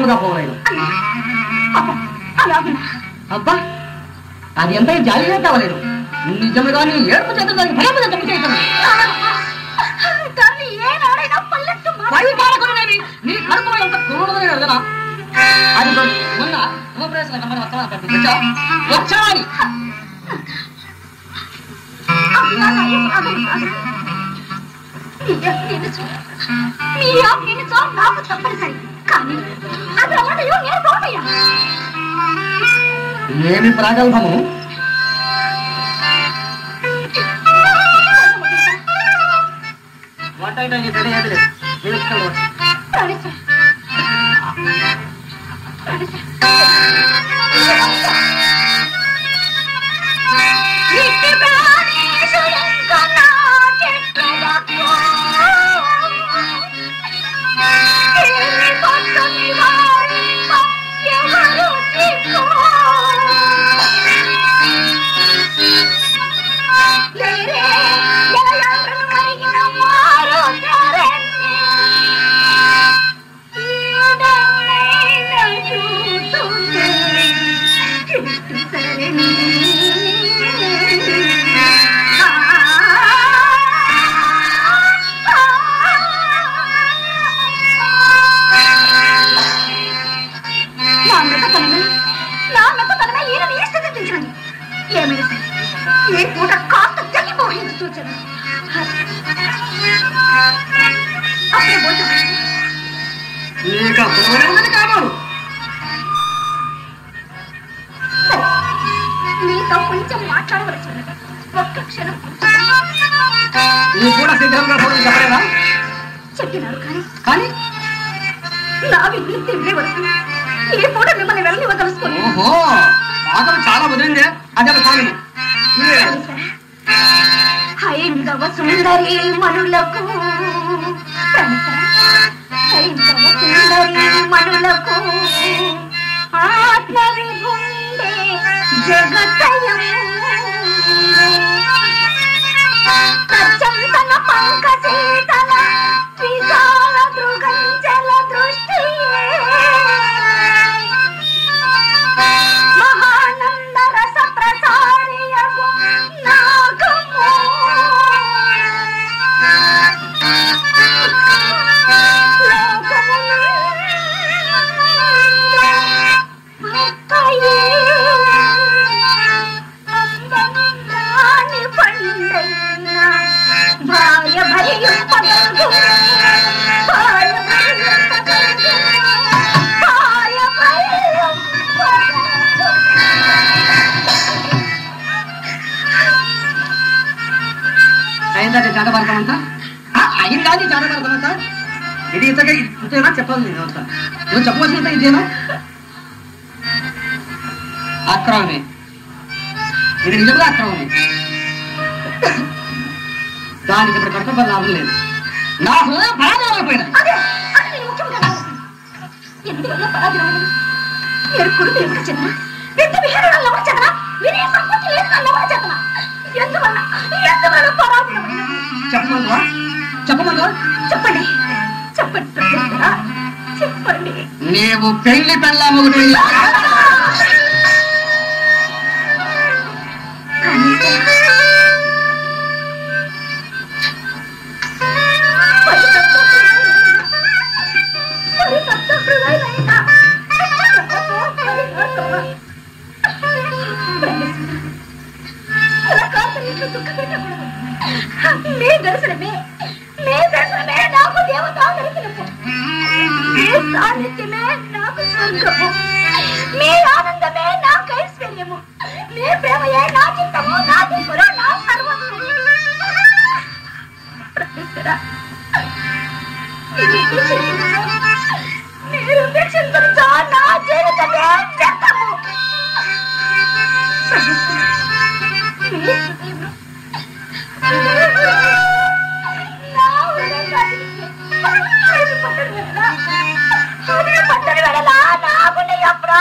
ప్రాణముగా పోలేదు పాపం, అలాగునా అబ్బా అది ఎంత జాలిగా కావలేదు నిజముగా నీ ఏడుపు చేత దానికి భయం మీద తప్పు చేయటం దాన్ని ఏనాడైనా పల్లెట్టు పై పాలకునేవి నీ కడుపులో ఎంత క్రూరమైన ఎడదనా అది మొన్న శుభప్రవేశం కమ్మని వస్తావా వచ్చా వచ్చా అని మీ ఆజ్ఞనిచో నాకు తప్పనిసరి కానీ అది అవ్వటయో నేను పోవయ్యా ఏమి ప్రాగల్భము వంట ఐటమ్ తెలియదు ప్రాణేశ్వర ఇట్టి ప్రాణేశ్వరింక నా చెట్టులకు ఏమి పక్కని వారింక ఎవరు దిక్కు? లేరే ఎలయంత్రను మరిగిన వారు తెరన్ని. ఈడనైన చూచునే చెట్టు సరణి. నా మెత్తతనమే నా మెత్తతనమే ఈయనని ఈ స్థితి దించండి ఏమైనా సరే ఈ పూట కాస్త తగ్గిపోయింది సూచన అప్పుడే పోతుంది ఇక పోలేదని కావాలి మీతో కొంచెం మాట్లాడవలసి ఉన్నది ఒక్క క్షణం నీ కూడా సిద్ధంగా కూడా చెప్పలేదా చెప్పినారు కానీ కానీ నా విధి తిరిగి వరకు ఈ పూట మిమ్మల్ని వెళ్ళనివ్వదలుచుకోండి ఓహో పాదం చాలా వదిలిందే అదే స్వామి హైందవ సుందరి మనులకు హైందవ సుందరి మనులకు ఆత్మ విభుండే జగతయం కచ్చంతన పంకశీతల విశాల దృగంజల దృష్టి మహానంద రస ప్రసారియగు నాగము భక్తయే అందనాని పండైన భార్య భయం పగల్గు భార్య భయం పగల్గు భార్య భయం పగల్గు అయిందా చాటభారతం అంతా ఆ, అయిందా నీ చాటభారతం అంతా ఇది ఇంతగా ఇంతేనా చెప్పాలి నేను అంతా నువ్వు చెప్పవలసిన ఇదేనా అక్రమమే ఇది నిజంగా అక్రమమే దానికి ఇప్పుడు కట్టబడి లాభం లేదు నా హృదయం పరాజయమైపోయినది అదే అది నేను ముఖ్యంగా కావాల్సింది. ఎందువల్ల పరాజయం మీరు కురుడు ఎవరు చేతన వింత విహారాలు ఎవరు చేతన వినయ సంపత్తి లేదు వాళ్ళు ఎవరు చేతన ఎందువల్ల ఎందువల్ల పరాజయం చెప్పమందువా చెప్పమందువా చెప్పండి చెప్పండి ప్రజలారా. చెప్పండి నీవు పెళ్లి పెళ్ళామగుడు మీ దర్శనమే మీ దర్శనమే నాకు దేవతా దర్శనము మీ సాన్నిధ్యమే నాకు స్వర్గము మీ ఆనందమే నాకు ఐశ్వర్యము మీ ప్రేమయే నా చిత్తము నా దిక్కులు నా సర్వస్వము ప్రొఫెసరా, మీరు మీరు వీక్షించరుచో నా జీవితమే వ్యర్థము ప్రొఫెసరా, మీ హృదయము నా హృదయానికి అది పట్టడు వెళ్ళరా? అది పట్టడు వెళ్ళరా? నా గుండె ఎప్పుడో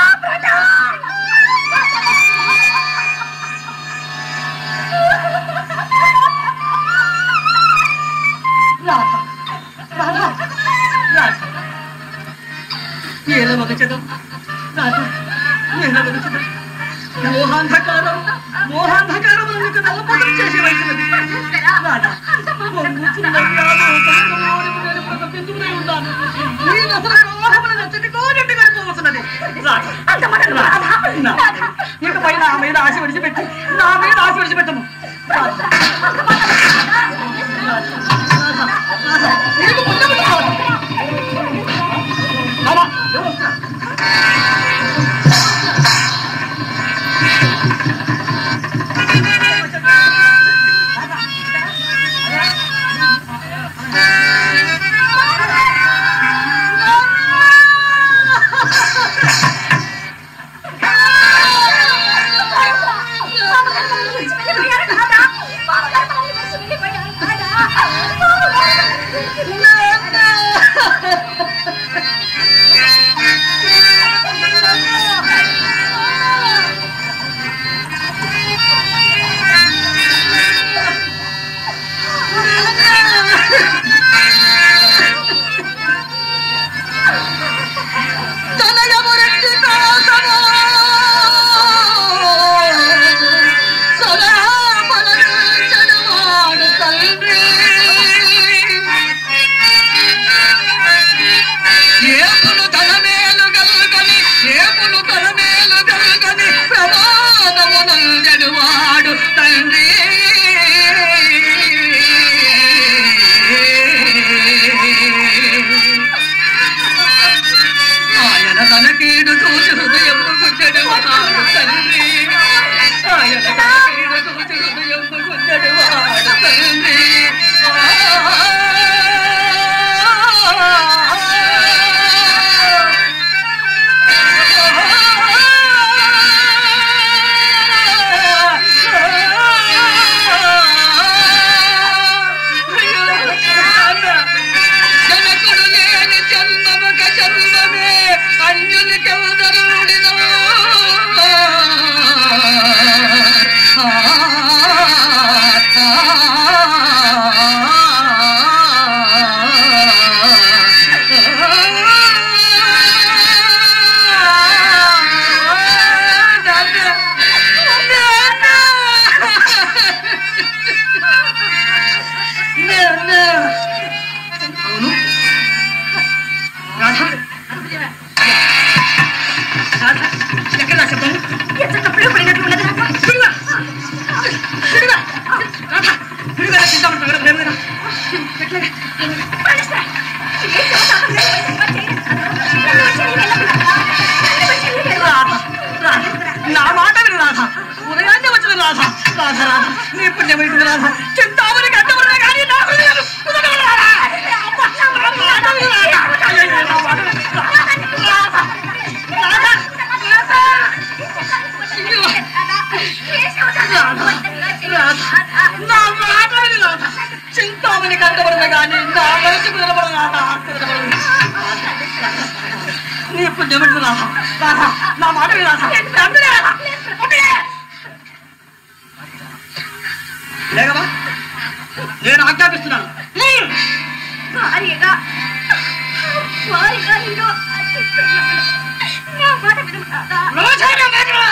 రాధ రాధ రాధ నేను మగచడం రాధ నేను మగచడం మోహాంధకారం మోహాంధకారం నీకు నల్లపోతం చేసి వచ్చినది రాధ పొంగుచున్నయ్యా లోకములోని నేను ప్రకటించుకునే ఉన్నాను నీ నసర మోహమును నచ్చటి కోరిటి కనుకోవచ్చున్నది రాధ అంత మాట అనకు, రాధ. నా- రాధ. ఇకపై నా మీద ఆశ విడిచిపెట్టి నా మీద ఆశ విడిచిపెట్టము రాధ. నీకు పుణ్యము కావాలి. రాధ, ఎవరు వస్తున్నారు? తనగమురెట్టి కోసము సదా పలరించడువాడు తండ్రి ఏపులు తన మేలు గల్గని ఏపులు తన మేలు గల్గని ప్రమాదము నందెడువాడు తండ్రి ఆయన తన కీడు చూసి హృదయం గుడ్డెడువాడు తండ్రి ఆయన తన కీడు చూసి హృదయం గుడ్డెడువాడు తండ్రి జనకుడు లేని చందముక చందమే అన్యునికెవదరుడినో అవును రాధ రాధ ఎక్కడ నా శబ్దం పిడుగా పిడుగా రాధ పిడుగా తింటాము తగడ ప్రేమ కదా రాధ రాధ నా మాట విను రాధ ఉదయాన్నే వచ్చిన రాధ రాధ రాధ నీ పుణ్యమైంది రాధ చింతామని గడ్డమన్నా కానీ నా హృదయం కుదరదు రాధ. అబ్బా, నా మాట విను రాధ. అయ్యయ్యో, నా మాట విను. రాధ, రాధ, రాధ. అయ్యో. నా మాట విను రాధ. చింతామణి కంటబడదు కానీ నా మనసు కుదరబడదు రాధ కుదరబడదు నీ పుణ్యమంటు రాధ రాధ నా మాట విను రాధ నన్ను రాధ. ఒక్కడే. లేకమా నేను ఆజ్ఞాపిస్తున్నాను హ్మ్. భార్యగా భార్యగా నిన్ను అర్చిస్తున్నాను. నా మాట విను రాధా. రోజైనా లేకమా?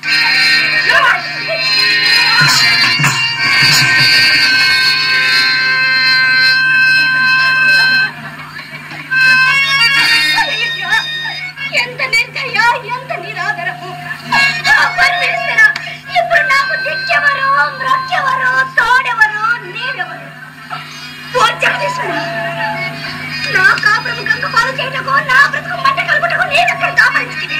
అయ్యయ్యో, ఎంత నిర్దయ ఎంత నిరాదరము ఆ పరమేశ్వర ఇప్పుడు నాకు దిక్కెవరు మృత్యవరు తోడెవరు నీడెవరు ఓ జగదీశ్వర నా కాపురము గంగ పాలు చేయటకు నా బ్రతుకు మంట కలుపుటకు నేనెక్కడ దాపరించింది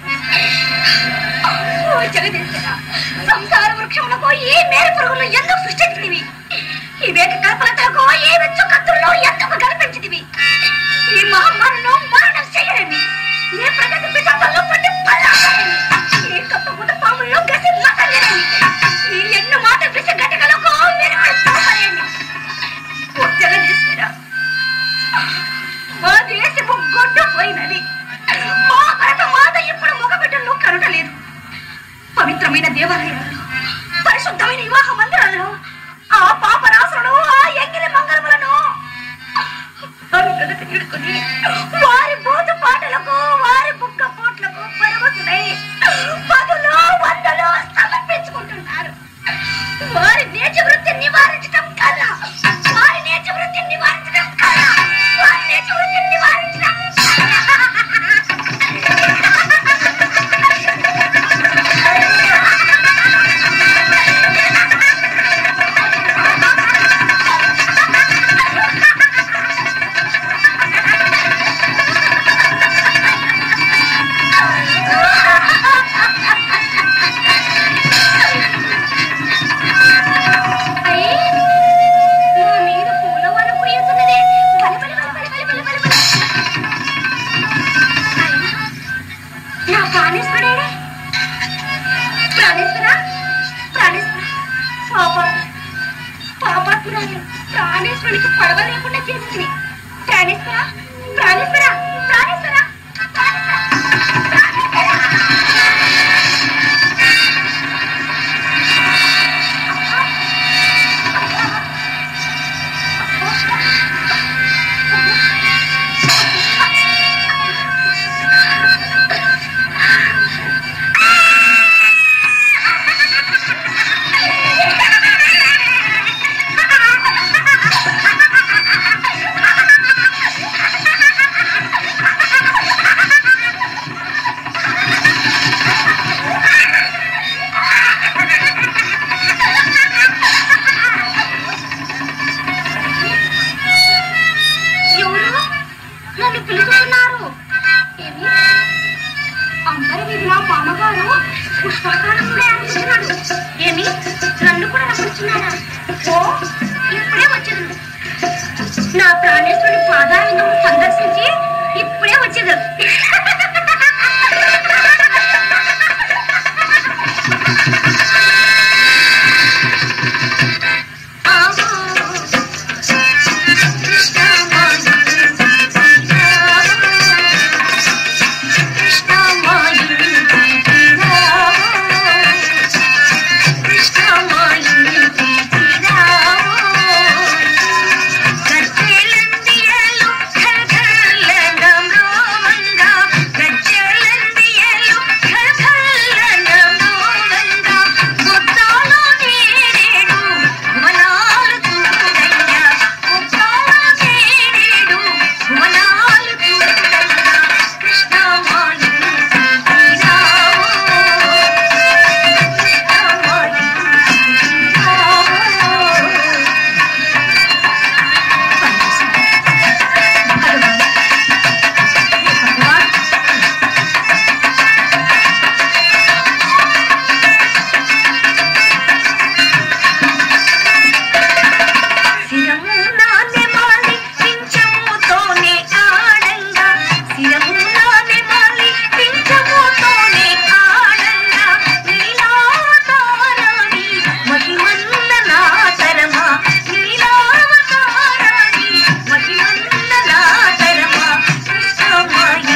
ఓ జగదీశ్వర సంసార వృక్షములకు ఈ మేర పురుగులు ఎందుకు సృష్టించినవి ఈ వేక కల్పనతలకు ఈ వెచ్చు కత్తుల్లో ఎందుకు కల్పించినవి ఈ మహమ్మారిలో మరణం చేయలేమి ఏ ప్రగతి పిశాచాల్లో పట్టి పల్లాడలేమి ఏ కప్ప గుడ్డ పాముల్లో గసి మసలేమి ఈ ఎన్ను మాట విష ఘటకలకు మెరుగుడు తోపలేమి ఓ జగదీశ్వర ప్రాణేశ్వరునికి పడవ లేకుండా చేసింది ప్రాణేశ్వర ప్రాణేశ్వర ప్రాణేశ్వర ఎవరు నన్ను పిలుచుకున్నారు ఏమి అందరి మీద మా మామగారు పుష్పకాలంలో అనుకుంటున్నాడు ఏమి నన్ను కూడా రమ్ముతున్నాడా ఓ ఇప్పుడే వచ్చేది నా ప్రాణేశ్వరుడి పాదాలను సందర్శించి ఇప్పుడే వచ్చేది శిరము నానెమాలి పింఛముతోనే ఆడంగా శిరము నానెమాలి పింఛముతోనే ఆడంగా నీలావతారాణి మహిమన్న నాతరమా నీలావతారాణి మహిమన్న నాతరమా కృష్ణమాయి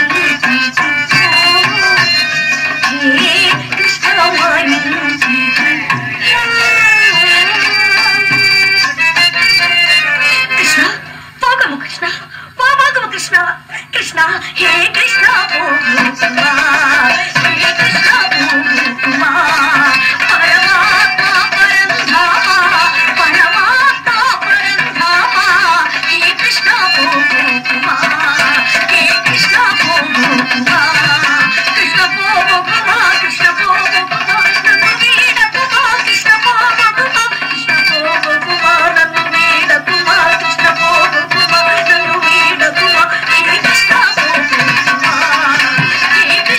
హే కృష్ణమాయి కృష్ణ పోగము కృష్ణ పోగము కృష్ణ కృష్ణ హే కృష్ణ పోగుమా హే కృష్ణ పోగుమా పరమాత్మ పరంధామ పరమాత్మ పరంధామ హే కృష్ణ పోగుమా హే కృష్ణ పోగుమా కృష్ణ పోగుమా కృష్ణ పోగుమా నన్ను వీడకుమా కృష్ణ పోగుమా కృష్ణ పోగుమా నన్ను వీడకుమా కృష్ణ పోగుమా నన్ను వీడకుమా హే కృష్ణ పోగుమా హే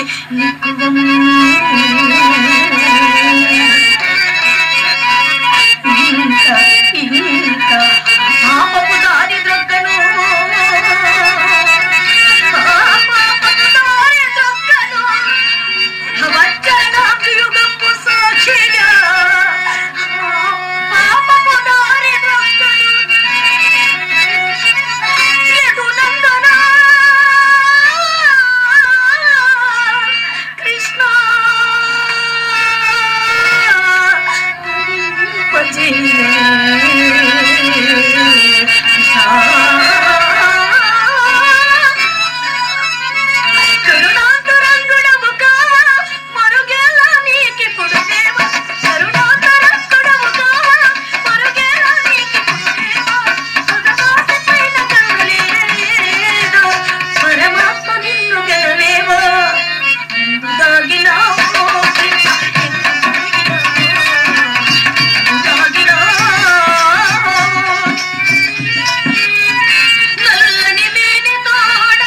ఇంకా ఇంకా పాపపు దారి ద్రొక్కను పాపపు దారి ద్రొక్కను వచ్చడానికి యుగపు సాక్షిగా పాపపు దారి ద్రొక్కను ఎదునందనా కృష్ణ కరుణాంతరంగుడవుగా మరుగేలా నీకిప్పుడు దేవ కరుణాంతరంగుడవుగా మరుగేలా నీకిప్పుడు దేవ సుధదాసిపైన కరుణలేదు పరమాత్మ నిన్ను గెలలేవా దాగినావు నల్లని మేని తోడ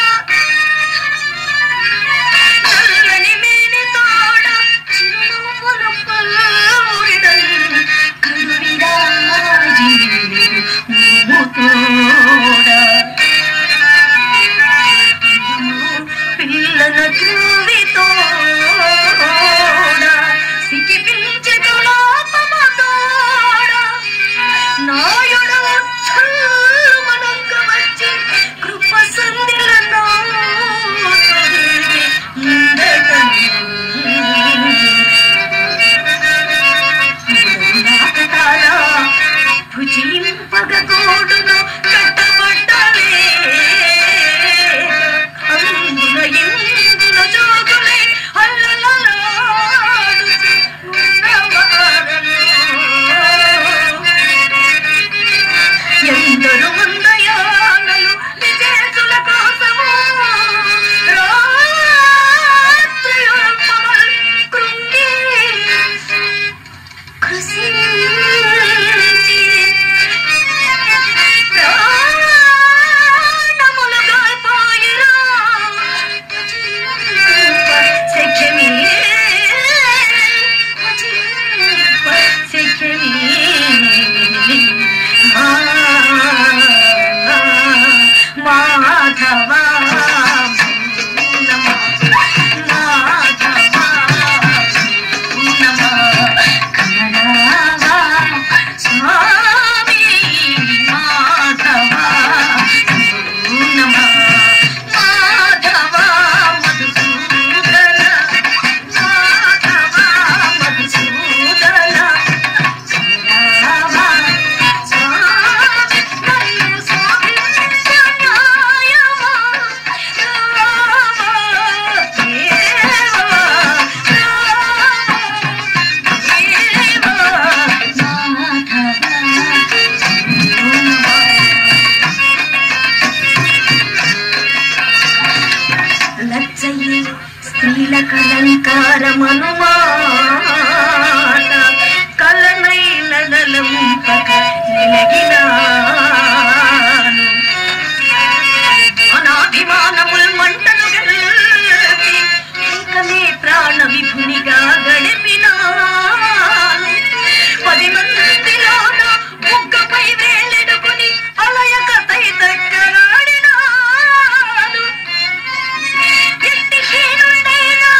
నల్లని మేని తోడ చిరునవ్వులు పల్లవురిదల్ కరువిరాజి మూతోడ పిల్లల చూవితోడ సికి పిలిచి తులాపమతోడ నాయుడు చల్లుమనంగ వచ్చి కృప సందిల భుజింపగోడును కట్టబడ్డలే అందున ఇందున జోగులే అల్లలలాడుచు ఉన్నవారను. ఎందరు మందయానలు విజేతుల కోసము రాత్రియుల్పమల్ కృంగి కృషించి ప్రాణములు గాల్పోయిరా. శక్యమే, శక్యమే. ఆ, మాధవా నమః మాధవా నమః కమలావా స్వామి మాధవా నమః మాధవా మధుసూదన మాధవా మధుసూదన కమలావా స్వామి నన్ను స్వామి న్యాయమా రామా దేవా లచ్చయి స్త్రీల కలంకారమనుమాట కలనైన నలంపక నిలగినాను అనాభిమానముల్ మంటను గెలిపి ఇంకనే ప్రాణ విభునిగా గడిపినాను పది మందిలోన బుగ్గపై వేలెడుకుని అలయక తై దగ్గరాడినాను ఎట్టికి నుండైనా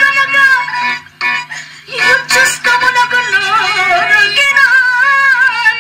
ఏమగెలుచుకొనగా యుద్ధస్తమునకు నోరగినాను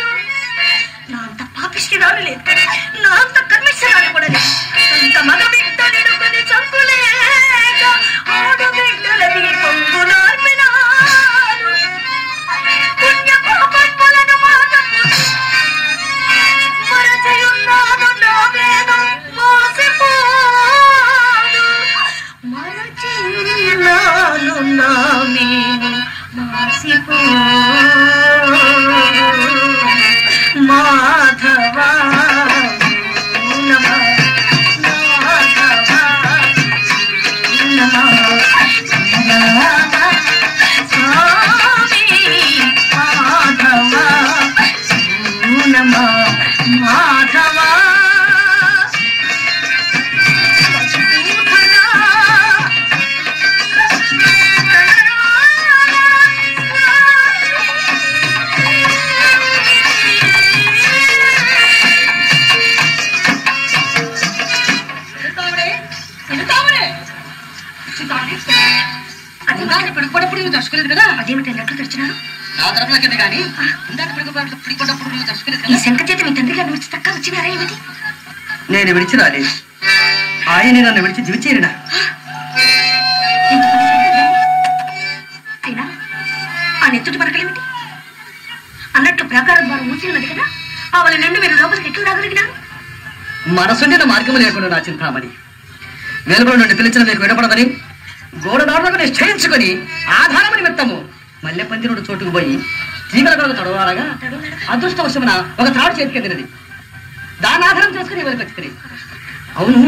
చింతామణి చింతామణి అది ఇందాక పిడుకుపడప్పుడు నువ్వు దర్శకులేదు కదా అదేమిటి ఎట్లు తెచ్చినారు నా తరపున కింద కానీ ఇందాక పిడుకుపడ పిడుకుపడప్పుడు నువ్వు దర్శకులేదు ఈ కదా శంఖ చేత మీ తండ్రి గారిని విడిచి తక్క వచ్చినారా ఏమిటి నేను విడిచి రాలేదు ఆయన నన్ను విడిచి దివిచేరినా ఇంత పని చేశారు. అయినా ఆ నెత్తుటి పరకలేమిటి అన్నట్లు ప్రాకారం ద్వారా మూసి ఉన్నది కదా ఆ వాళ్ళ నుండి మీరు లోపలికి ఎట్లు రాగలిగినారు మనసుండిన మార్గము లేకుండా నా చింతామణి వెలుగుల నుండి పిలిచిన మీకు వినపడదని గోడదారులకు నిశ్చయించుకొని ఆధారము నిమిత్తము మల్లె పందిరుడు చోటుకు పోయి తీగల కొరకు తడవాలగా అదృష్టవశమున ఒక త్రాడు చేతికెదినది దాని ఆధారం చేసుకుని ఇవరికి వచ్చింది అవును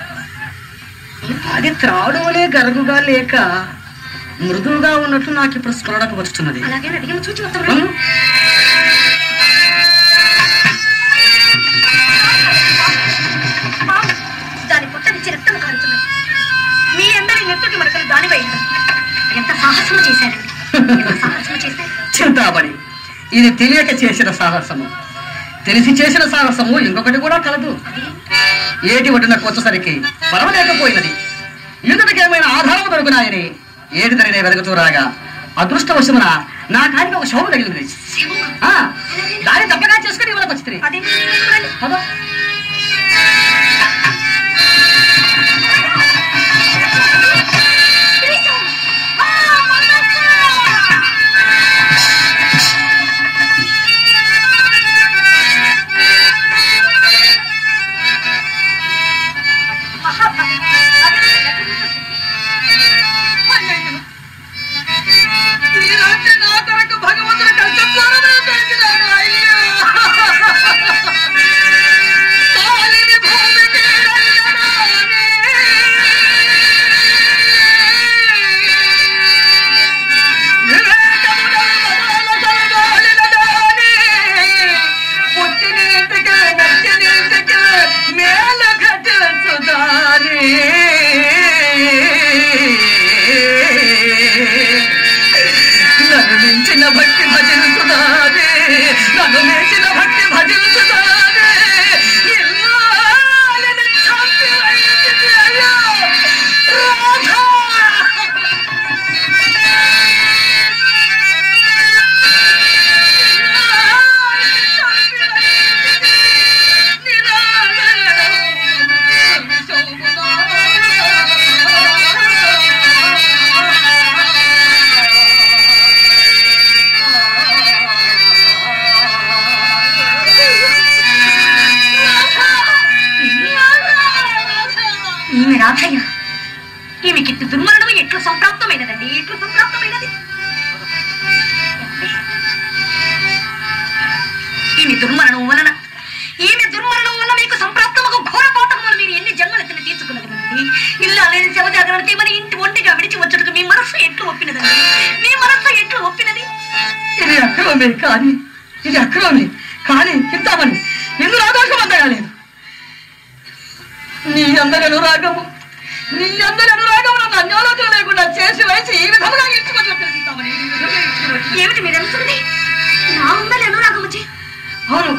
అది త్రాడు వలె గరుగుగా లేక మృదువుగా ఉన్నట్లు నాకు ఇప్పుడు స్మరణకు వస్తున్నది అలాగే అడిగిన చూచి వస్తాం అవును. పాము దాని పొట్ట నుంచి రక్తం కారుతున్నది మీ అందరి నెత్తుటి మరకలు దానిపై ఉన్నది. ఎంత సాహసము చేశారండి ఎంత సాహసము చేశారు చింతామణి ఇది తెలియక చేసిన సాహసము తెలిసి చేసిన సాహసము ఇంకొకటి కూడా కలదు ఏటి ఒడ్డునకు వచ్చేసరికి బలం లేకపోయినది ఇందుకేమైనా ఆధారం దొరుకునాయని ఏటి తరినే వెలుగుతూ రాగా అదృష్టవశమున నా కానికి ఒక శవం తగిలింది శివమా? ఆ, దాన్ని తప్పగా చేసుకుని ఇవ్వడానికి వచ్చింది అదేంటి నేను చూడండి. పద. త్రిశూలం. ఆ, మనస్సు! మహాభారతం. అభివృద్ధి. ఈ రాత్రి నా కొరకు భగవంతుడు కష్టపడమే పెంచినాడు అయ్యో కాలిని భూమికి రంగనానే. వివేకమునకు బలాల కలగాలినదాని. పుట్టినింటికి మెట్టినింటికి మేలు ఘటించుదాని. నన్ను మించిన భక్తి భజించుదానే నన్ను మించిన భక్తి భజించుదానే ఇల్లాలని చంపి వేసింది అయ్యో రాధా ఈమె రాధయ్య ఈమెకి దుర్మరణం ఎట్లు సంప్రాప్తమైనదండి ఎట్లు సంప్రాప్తమైనది ఈమె దుర్మరణం వలన ఈమె దుర్మరణం వల్ల మీకు సంప్రాప్తమకు ఘోర పాఠములు మీరు ఎన్ని జన్మలెత్తిన తీర్చుకున్నదండి ఇల్లు లేని శవజాగరణ తీమని ఇంటి ఒంటిగా విడిచి వచ్చటకు మీ మనస్సు ఎట్లు ఒప్పినదండి మీ మనస్సు ఎట్లు ఒప్పినది ఇది అక్రమమే కానీ ఇది అక్రమమే కానీ చింతామణి ఇందులో ఆదోషం అందగాలేదు నీ అందరి అనురాగము నీ అందరి అనురాగము నన్ను అన్యాలోచన లేకుండా చేసి వేసి ఈ విధముగా ఇచ్చుకొని చెప్పాను చింతామణి ఈ విధంగా ఇచ్చుకొని వచ్చి. ఏమిటి మీరు అనుకుంది నా ఉందని అనురాగము చే అవును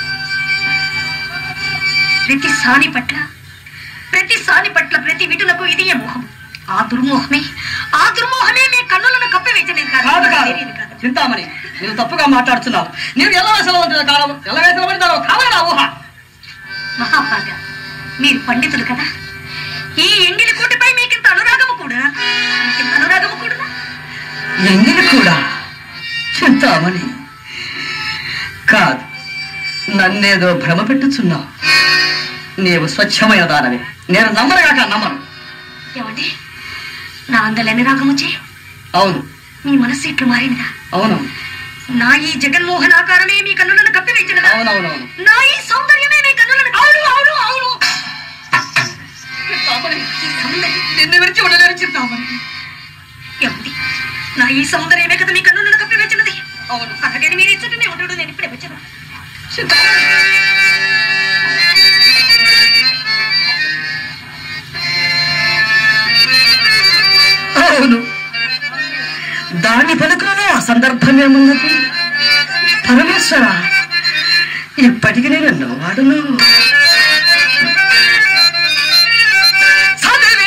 ప్రతి సాని పట్ల ప్రతి సాని పట్ల ప్రతి విటులకు ఇది మోహం ఆ దుర్మోహమే ఆ దుర్మోహమే మీ కన్నులను కప్పివేసినది కాదు కాదు కాదు తెలియదు కాదు చింతామణి నువ్వు తప్పుగా మాట్లాడుతున్నావు నీవు ఎలా వేసలో ఉంటుంది కాలం ఎలా వేసలో పడతావు కావాలి నా ఊహ మహాభాగ మీరు పండితులు కదా ఈ ఎంగిలి కోటిపై మీకింత అనురాగము కూడా మీకింత అనురాగము కూడా ఎంగిలి కూడా చింతామణి కాదు నన్నేదో భ్రమ పెట్టుచున్నావు నీవు స్వచ్ఛమైన దానవే నేను నమ్మనుగాక నమ్మను ఏమండి నా అందరి అనురాగము చే అవును మీ మనస్సు ఇట్లు మారినదా అవును నా ఈ జగన్మోహనాకారమే మీ కన్నులను కప్పివేసినదా అవునవునవును నా ఈ సౌందర్యమే మీ కన్నులను అవును అవును అవును చింతామణి ఈ సౌందర్యం నిన్ను విడిచి ఉండలేరు చింతామణి ఏమండి నా ఈ సౌందర్యమే కదా మీ కన్నులను కప్పివేసినది అవును అలాగని మీరు ఇచ్చటనే ఉండడు నేను ఇప్పుడే వచ్చాను చింతామణి అవును దాని పలుకులలో అసందర్భమేమున్నది పరమేశ్వర ఇప్పటికి నేను వాడును చదివి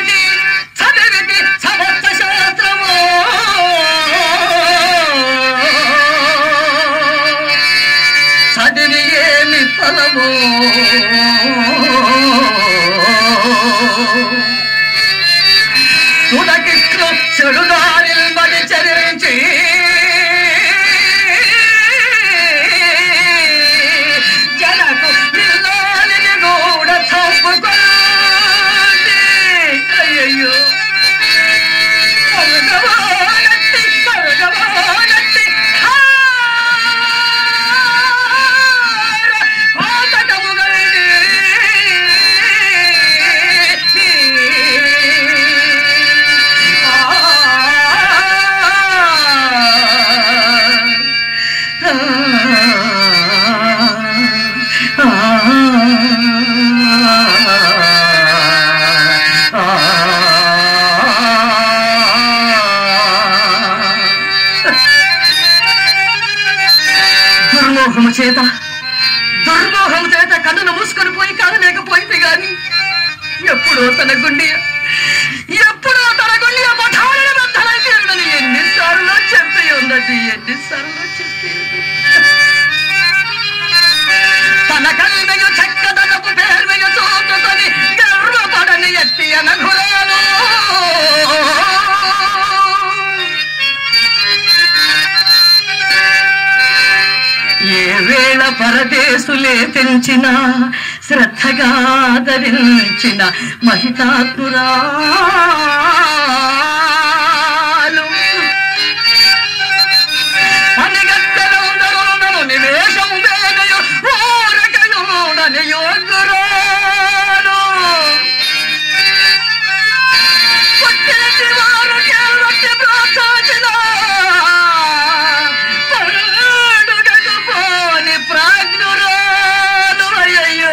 చేత దుర్మోహం చేత కన్నులు మూసుకొని పోయి కానలేకపోయింది గాని ఎప్పుడో తన గుండె ఎప్పుడో తన గుండె పఠాలను బద్దలై తీరునని ఎన్నిసార్లు చెప్పి ఉన్నది ఎన్నిసార్లు చెప్పి ఉన్నది. తన కల్మెయు చక్కదనపు పేర్మెయు చూచుకొని గర్వపడని ఎత్తి అనఘురాలు ఏ వేళ పరదేశులే తెంచిన శ్రద్ధగా ధరించిన మహితాత్మురాలు అనిగత్తెలందరూనను నివేశం వేగయు ఊరకయుడని యోగురాలు పుట్టినటి వారు కేవట్టి ప్రోత్సాచిన పండుగకు పోని ప్రాజ్ఞురాలు అయ్యయ్యో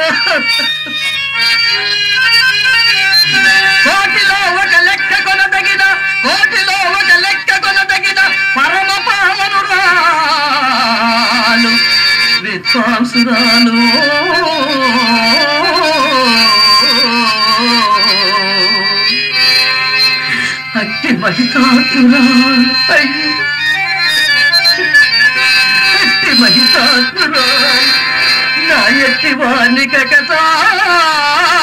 కోటిలో ఒక లెక్క కొనదగిన కోటిలో ఒక లెక్క కొనదగిన పరమ పావనురాలు విద్వాంసురాలు అట్టి మహితాత్మురాలు అయ్యో ఎట్టి మహితాత్మురాలు నా ఎట్టి వాణిక కదా